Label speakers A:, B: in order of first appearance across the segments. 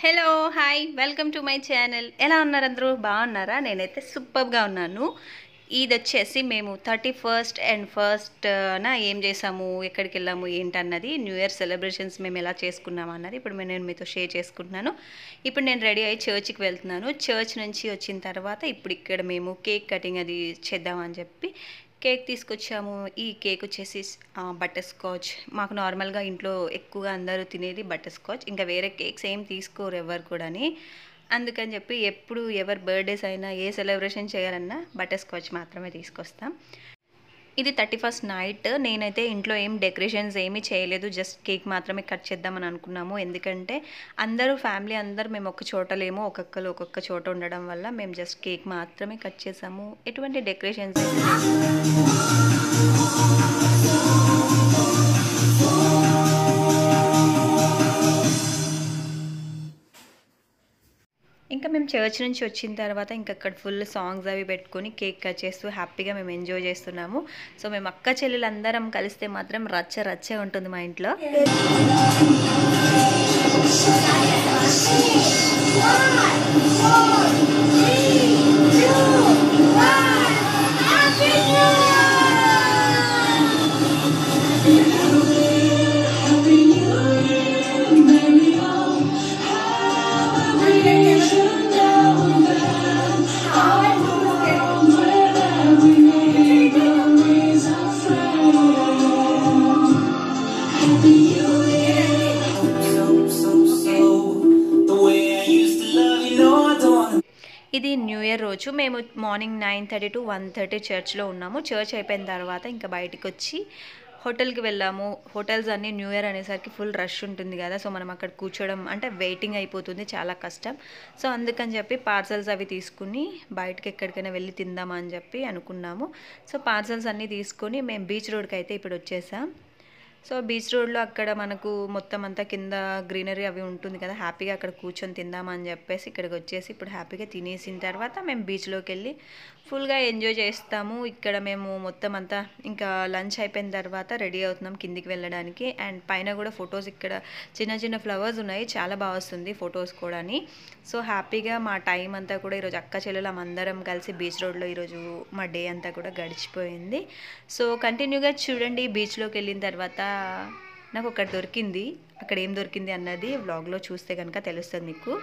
A: Hello hi welcome to my channel ఎలా ఉన్నారు అందరూ బాగున్నారా నేనైతే సూపర్గా ఉన్నాను ఇది వచ్చేసి మేము థర్టీ ఫస్ట్ అండ్ ఫస్ట్ నా ఏం చేసాము ఎక్కడికి వెళ్ళాము ఏంటన్నది న్యూ ఇయర్ సెలబ్రేషన్స్ మేము ఎలా చేసుకున్నాము అన్నది ఇప్పుడు నేను మీతో షేర్ చేసుకుంటున్నాను ఇప్పుడు నేను రెడీ అయ్యి చర్చ్కి వెళ్తున్నాను చర్చ్ నుంచి వచ్చిన తర్వాత ఇప్పుడు ఇక్కడ మేము కేక్ కటింగ్ అది చేద్దామని చెప్పి కేక్ తీసుకొచ్చాము ఈ కేక్ వచ్చేసి బటర్ స్కాచ్ మాకు నార్మల్గా ఇంట్లో ఎక్కువగా అందరూ తినేది బటర్ స్కాచ్ ఇంకా వేరే కేక్స్ ఏం తీసుకోరు ఎవరు కూడాని అందుకని చెప్పి ఎప్పుడు ఎవరు బర్త్డేస్ అయినా ఏ సెలబ్రేషన్ చేయాలన్నా బటర్ స్కాచ్ మాత్రమే తీసుకొస్తాం ఇది థర్టీ ఫస్ట్ నైట్ నేనైతే ఇంట్లో ఏం డెకరేషన్స్ ఏమీ చేయలేదు జస్ట్ కేక్ మాత్రమే కట్ చేద్దామని అనుకున్నాము ఎందుకంటే అందరూ ఫ్యామిలీ అందరూ మేము ఒక చోట లేము ఒక్కొక్కరు ఒక్కొక్క చోట ఉండడం వల్ల మేము జస్ట్ కేక్ మాత్రమే కట్ చేసాము ఎటువంటి డెకరేషన్స్ ఇంకా మేము చర్చ్ నుంచి వచ్చిన తర్వాత ఇంకా అక్కడ ఫుల్ సాంగ్స్ అవి పెట్టుకొని కేక్ కట్ చేస్తూ హ్యాపీగా మేము ఎంజాయ్ చేస్తున్నాము సో మేము అక్క చెల్లెలు అందరం కలిస్తే మాత్రం రచ్చ రచ్చే ఉంటుంది మా ఇంట్లో ఇది న్యూ ఇయర్ రోజు మేము morning nine thirty to one thirty చర్చ్లో ఉన్నాము చర్చ్ అయిపోయిన తర్వాత ఇంకా బయటికి వచ్చి హోటల్కి వెళ్ళాము హోటల్స్ అన్నీ న్యూ ఇయర్ అనేసరికి ఫుల్ రష్ ఉంటుంది కదా సో మనం అక్కడ కూర్చోవడం అంటే వెయిటింగ్ అయిపోతుంది చాలా కష్టం సో అందుకని చెప్పి పార్సల్స్ అవి తీసుకుని బయటకి ఎక్కడికైనా వెళ్ళి తిందామని చెప్పి అనుకున్నాము సో పార్సల్స్ అన్నీ తీసుకొని మేము బీచ్ రోడ్కి అయితే ఇప్పుడు వచ్చేసాం సో బీచ్ రోడ్లో అక్కడ మనకు మొత్తం అంతా కింద గ్రీనరీ అవి ఉంటుంది కదా హ్యాపీగా అక్కడ కూర్చొని తిందామని చెప్పేసి ఇక్కడికి వచ్చేసి ఇప్పుడు హ్యాపీగా తినేసిన తర్వాత మేము బీచ్లోకి వెళ్ళి ఫుల్గా ఎంజాయ్ చేస్తాము ఇక్కడ మేము మొత్తం అంతా ఇంకా లంచ్ అయిపోయిన తర్వాత రెడీ అవుతున్నాం కిందికి వెళ్ళడానికి అండ్ పైన కూడా ఫొటోస్ ఇక్కడ చిన్న చిన్న ఫ్లవర్స్ ఉన్నాయి చాలా బాగా వస్తుంది ఫొటోస్ కూడా సో హ్యాపీగా మా టైం అంతా కూడా ఈరోజు అక్క చెల్లెలం అందరం కలిసి బీచ్ రోడ్లో ఈరోజు మా డే అంతా కూడా గడిచిపోయింది సో కంటిన్యూగా చూడండి బీచ్లోకి వెళ్ళిన తర్వాత నాకు ఒకటి దొరికింది అక్కడ ఏం దొరికింది అన్నది వ్లాగ్లో చూస్తే కనుక తెలుస్తుంది మీకు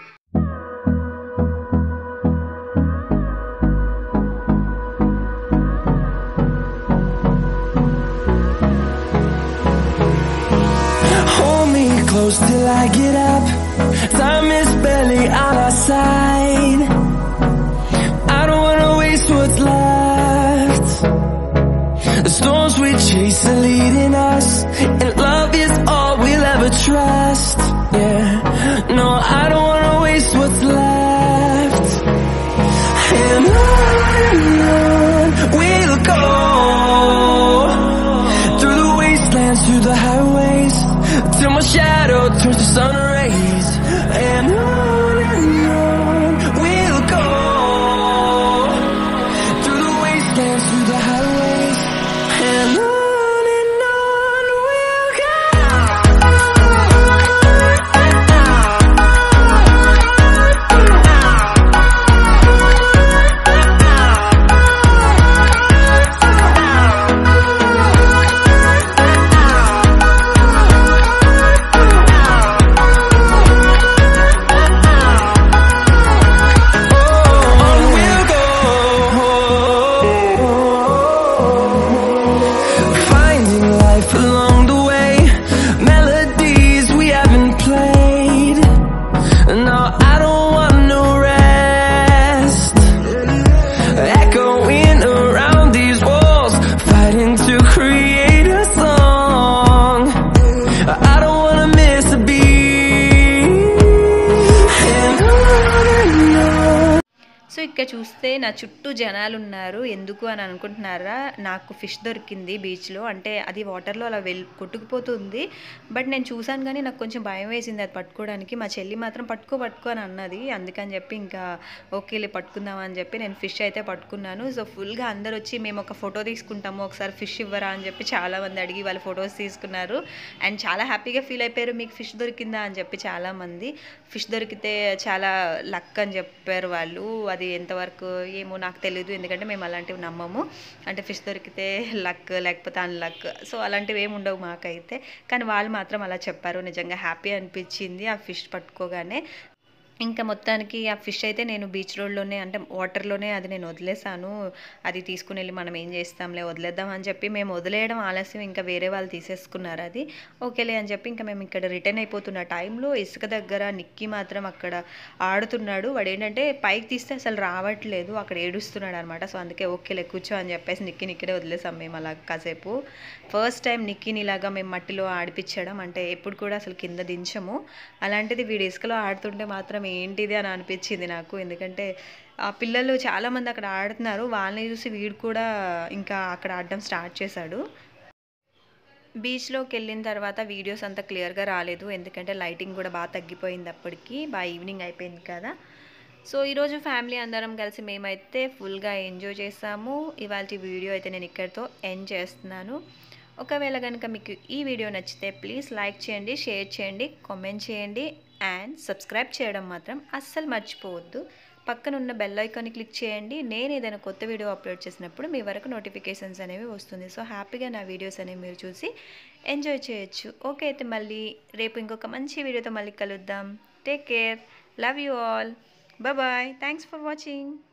B: Hold me close till I get up. Time is barely on our side. I don't wanna waste what's left. The storms we chase are leading us, and love is all we'll ever trust. Yeah, no, I don't wanna waste what's left. And on and on we'll go through the wastelands, through the highways, till my shadow turns to sun rays. And on and on we'll go through the wastelands, through the highways, and on and on we'll go.
A: So ఇక్కడ చూస్తే నా చుట్టూ జనాలు ఉన్నారు ఎందుకు అని అనుకుంటున్నారా నాకు ఫిష్ దొరికింది బీచ్లో అంటే అది వాటర్లో అలా వెల్ కొట్టుకుపోతుంది బట్ నేను చూసాను కానీ నాకు కొంచెం భయం వేసింది అది పట్టుకోవడానికి మా చెల్లి మాత్రం పట్టుకో పట్టుకో అని అన్నది అందుకని చెప్పి ఇంకా ఓకేలే పట్టుకుందాం అని చెప్పి నేను ఫిష్ అయితే పట్టుకున్నాను సో ఫుల్గా అందరు వచ్చి మేము ఒక ఫోటో తీసుకుంటాము ఒకసారి ఫిష్ ఇవ్వరా అని చెప్పి చాలామంది అడిగి వాళ్ళు ఫొటోస్ తీసుకున్నారు అండ్ చాలా హ్యాపీగా ఫీల్ అయిపోయారు మీకు ఫిష్ దొరికిందా అని చెప్పి చాలామంది ఫిష్ దొరికితే చాలా లక్ అని చెప్పారు వాళ్ళు అది ఎంతవరకు ఏమో నాకు తెలియదు ఎందుకంటే మేము అలాంటివి నమ్మము అంటే ఫిష్ దొరికితే లక్ లేకపోతే అన్ లక్ సో అలాంటివి ఏమి ఉండవు మాకైతే కానీ వాళ్ళు మాత్రం అలా చెప్పారు నిజంగా హ్యాపీ అనిపించింది ఆ ఫిష్ పట్టుకోగానే ఇంకా మొత్తానికి ఆ ఫిష్ అయితే నేను బీచ్ రోడ్లోనే అంటే వాటర్లోనే అది నేను వదిలేసాను అది తీసుకుని వెళ్ళి మనం ఏం చేస్తాంలే వదిలేద్దాం అని చెప్పి మేము వదిలేయడం ఆలస్యం ఇంకా వేరే వాళ్ళు తీసేసుకున్నారు అది ఓకేలే అని చెప్పి ఇంకా మేము ఇక్కడ రిటర్న్ అయిపోతున్న టైంలో ఇసుక దగ్గర నిక్కి మాత్రం అక్కడ ఆడుతున్నాడు వాడు ఏంటంటే పైకి తీస్తే అసలు రావట్లేదు అక్కడ ఏడుస్తున్నాడు అనమాట సో అందుకే ఓకేలే కూర్చో అని చెప్పేసి నిక్కిని ఇక్కడే వదిలేసాం మేము అలా కాసేపు ఫస్ట్ టైం నిక్కిని ఇలాగా మేము మట్టిలో ఆడిపించడం అంటే ఎప్పుడు కూడా అసలు కింద దించము అలాంటిది వీడు ఇసుకలో ఆడుతుంటే మాత్రం ఏంటిది అని అనిపించింది నాకు ఎందుకంటే ఆ పిల్లలు చాలామంది అక్కడ ఆడుతున్నారు వాళ్ళని చూసి వీడు కూడా ఇంకా అక్కడ ఆడడం స్టార్ట్ చేశాడు బీచ్లోకి వెళ్ళిన తర్వాత వీడియోస్ అంత క్లియర్గా రాలేదు ఎందుకంటే లైటింగ్ కూడా బాగా తగ్గిపోయింది అప్పటికి బాగా ఈవినింగ్ అయిపోయింది కదా సో ఈరోజు ఫ్యామిలీ అందరం కలిసి మేమైతే ఫుల్గా ఎంజాయ్ చేసాము ఇవాళ వీడియో అయితే నేను ఇక్కడితో ఎండ్ చేస్తున్నాను ఒకవేళ కనుక మీకు ఈ వీడియో నచ్చితే ప్లీజ్ లైక్ చేయండి షేర్ చేయండి కామెంట్ చేయండి అండ్ సబ్స్క్రైబ్ చేయడం మాత్రం అస్సలు మర్చిపోవద్దు పక్కన ఉన్న బెల్ ఐకాన్ని క్లిక్ చేయండి నేను ఏదైనా కొత్త వీడియో అప్లోడ్ చేసినప్పుడు మీ వరకు నోటిఫికేషన్స్ అనేవి వస్తుంది సో హ్యాపీగా నా వీడియోస్ అనేవి మీరు చూసి ఎంజాయ్ చేయొచ్చు ఓకే అయితే మళ్ళీ రేపు ఇంకొక మంచి వీడియోతో మళ్ళీ కలుద్దాం take care love you all bye thanks for watching